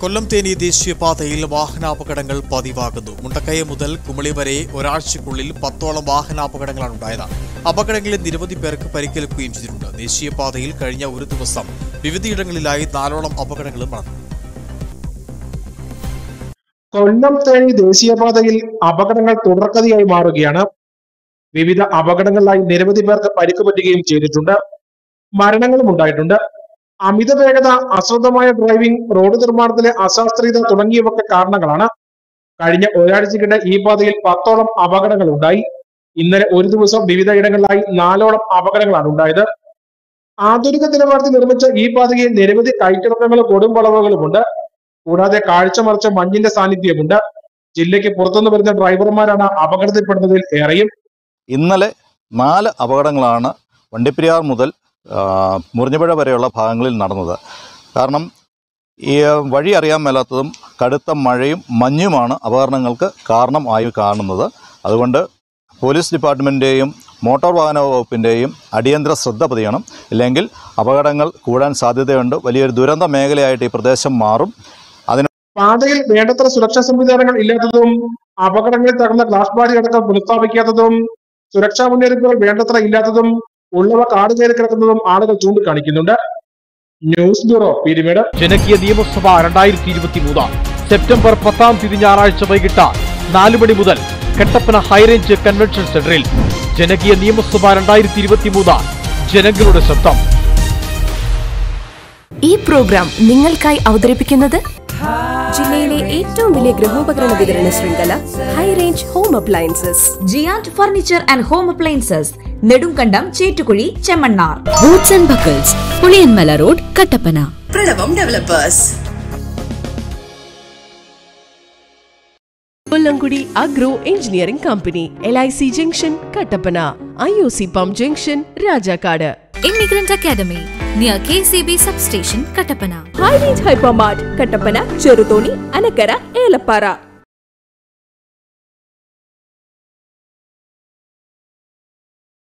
കൊല്ലം തേനി ദേശീയപാതയിൽ വാഹനാപകടങ്ങൾ പതിവാകുന്നു മുണ്ടക്കയ മുതൽ കുമളി വരെ ഒരാഴ്ചക്കുള്ളിൽ പത്തോളം വാഹനാപകടങ്ങളാണ് ഉണ്ടായത് അപകടങ്ങളിൽ നിരവധി പേർക്ക് പരിക്കേൽക്കുകയും ചെയ്തിട്ടുണ്ട് ദേശീയപാതയിൽ കഴിഞ്ഞ ഒരു ദിവസം വിവിധയിടങ്ങളിലായി നാലോളം അപകടങ്ങളും നടന്നു കൊല്ലം തേനി ദേശീയപാതയിൽ അപകടങ്ങൾ തുടർക്കഥയായി മാറുകയാണ് വിവിധ അപകടങ്ങളിലായി നിരവധി പേർക്ക് പരിക്ക് പറ്റുകയും ചെയ്തിട്ടുണ്ട് മരണങ്ങളും ഉണ്ടായിട്ടുണ്ട് അമിത വേഗത അശ്രദ്ധമായ ഡ്രൈവിംഗ് റോഡ് നിർമ്മാണത്തിലെ അശാസ്ത്രീയത തുടങ്ങിയവയൊക്കെ കാരണങ്ങളാണ് കഴിഞ്ഞ ഒരാഴ്ചക്കിടെ ഈ പാതയിൽ പത്തോളം അപകടങ്ങൾ ഉണ്ടായി ഇന്നലെ ഒരു ദിവസം വിവിധ ഇടങ്ങളിലായി നാലോളം അപകടങ്ങളാണ് ഉണ്ടായത് ആധുനിക നിലവാരത്തിൽ നിർമ്മിച്ച ഈ പാതയിൽ നിരവധി കയറ്റിറക്കങ്ങളും കൊടുംവളവുകളുമുണ്ട് കൂടാതെ കാഴ്ച മറിച്ച മഞ്ഞിന്റെ സാന്നിധ്യമുണ്ട് ജില്ലയ്ക്ക് പുറത്തുനിന്ന് വരുന്ന ഡ്രൈവർമാരാണ് അപകടത്തിൽപ്പെടുന്നതിൽ ഏറെയും ഇന്നലെ നാല് അപകടങ്ങളാണ് വണ്ടിപ്പെരിയാർ മുതൽ ആ, മുറിഞ്ഞപുഴ വരെയുള്ള ഭാഗങ്ങളിൽ നടന്നത് കാരണം ഈ വഴി അറിയാൻ മേലാത്തതും കടുത്ത മഴയും മഞ്ഞുമാണ് അപകടങ്ങൾക്ക് കാരണം ആയി കാണുന്നത് അതുകൊണ്ട് പോലീസ് ഡിപ്പാർട്ട്മെൻറ്റിൻ്റെയും മോട്ടോർ വാഹന വകുപ്പിൻ്റെയും അടിയന്തര ശ്രദ്ധ പതിയണം ഇല്ലെങ്കിൽ അപകടങ്ങൾ കൂടാൻ സാധ്യതയുണ്ട് വലിയൊരു ദുരന്ത മേഖലയായിട്ട് ഈ പ്രദേശം മാറും അതിന് പാതയിൽ വേണ്ടത്ര സുരക്ഷാ സംവിധാനങ്ങൾ ഇല്ലാത്തതും അപകടങ്ങളിൽ തകർന്ന ഗ്ലാസ് ബാരി അടക്കം പുനഃസ്ഥാപിക്കാത്തതും സുരക്ഷാ മുന്നറിയിപ്പുകൾ വേണ്ടത്ര ഇല്ലാത്തതും ഉള്ളവ കാട് കയറി കിടക്കുന്നതും ആളുകൾ ചൂണ്ടിക്കാണിക്കുന്നുണ്ട് ന്യൂസ് ബ്യൂറോ പീരുമേട് ജനകീയ നിയമസഭ രണ്ടായിരത്തി ഇരുപത്തി മൂന്ന് സെപ്റ്റംബർ പത്താം തീയതി ഞായറാഴ്ച വൈകിട്ട് നാല് മണി മുതൽ കട്ടപ്പന ഹൈറേഞ്ച് കൺവെൻഷൻ സെന്ററിൽ ജനകീയ നിയമസഭ രണ്ടായിരത്തി ഇരുപത്തി മൂന്ന് ജനങ്ങളുടെ ശബ്ദം ഈ പ്രോഗ്രാം നിങ്ങൾക്കായി അവതരിപ്പിക്കുന്നത് ജില്ലയിലെ ഏറ്റവും വലിയ ഗൃഹോപകരണ വിതരണ ശൃംഖല high range home appliances giant furniture and home appliances Nedumkandam Chettukuzhi Chemmannar boots and buckles Puliyanmala road Kattappana Pranavam developers Kollamkudi agro engineering company L I C junction Kattappana I O C pump junction Rajakkad immigrant academy near K C B sub station Kattappana high range hypermart Kattappana Cheruthoni Anakkara Elappara